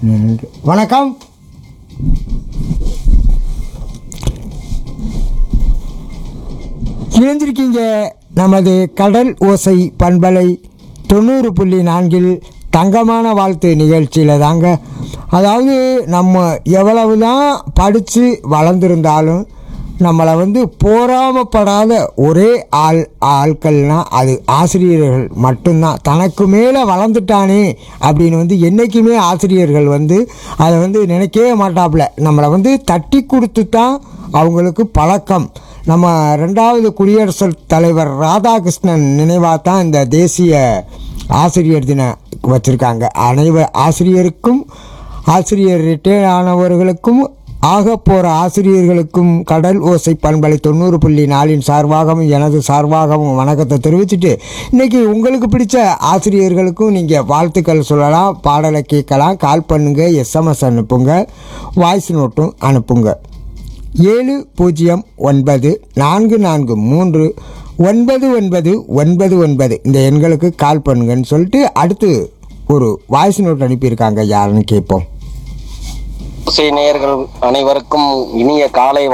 நன்றி. வணக்கம் இணைந்திருக்கீங்க நமது கடல் ஓசை பண்பலை தொண்ணூறு புள்ளி நான்கில் தங்கமான வாழ்த்து நிகழ்ச்சியில் தாங்க அதாவது நம்ம எவ்வளவு தான் படித்து வளர்ந்துருந்தாலும் நம்மளை வந்து போராமப்படாத ஒரே ஆள் ஆட்கள்னா அது ஆசிரியர்கள் மட்டும்தான் தனக்கு மேலே வளர்ந்துட்டானே அப்படின்னு வந்து என்றைக்குமே ஆசிரியர்கள் வந்து அதை வந்து நினைக்கவே மாட்டாப்புல நம்மளை வந்து தட்டி கொடுத்து தான் அவங்களுக்கு பழக்கம் நம்ம ரெண்டாவது குடியரசுத் தலைவர் ராதாகிருஷ்ணன் நினைவாக தான் இந்த தேசிய ஆசிரியர் தினம் வச்சுருக்காங்க அனைவர் ஆசிரியருக்கும் ஆசிரியர் ரிட்டையர் ஆனவர்களுக்கும் ஆக போகிற ஆசிரியர்களுக்கும் கடல் ஓசை பண்பலை தொண்ணூறு புள்ளி நாலின் சார்பாகவும் எனது சார்பாகவும் வணக்கத்தை தெரிவிச்சுட்டு இன்றைக்கி உங்களுக்கு பிடிச்ச ஆசிரியர்களுக்கும் நீங்கள் வாழ்த்துக்கள் சொல்லலாம் பாடலை கேட்கலாம் கால் பண்ணுங்கள் எஸ்எம்எஸ் அனுப்புங்க வாய்ஸ் நோட்டும் அனுப்புங்க ஏழு பூஜ்ஜியம் ஒன்பது நான்கு நான்கு மூன்று ஒன்பது ஒன்பது ஒன்பது ஒன்பது இந்த எண்களுக்கு கால் பண்ணுங்கன்னு சொல்லிட்டு அடுத்து ஒரு வாய்ஸ் நோட் அனுப்பியிருக்காங்க யாருன்னு கேட்போம் இசை நேயர்கள் அனைவருக்கும் இனிய காலை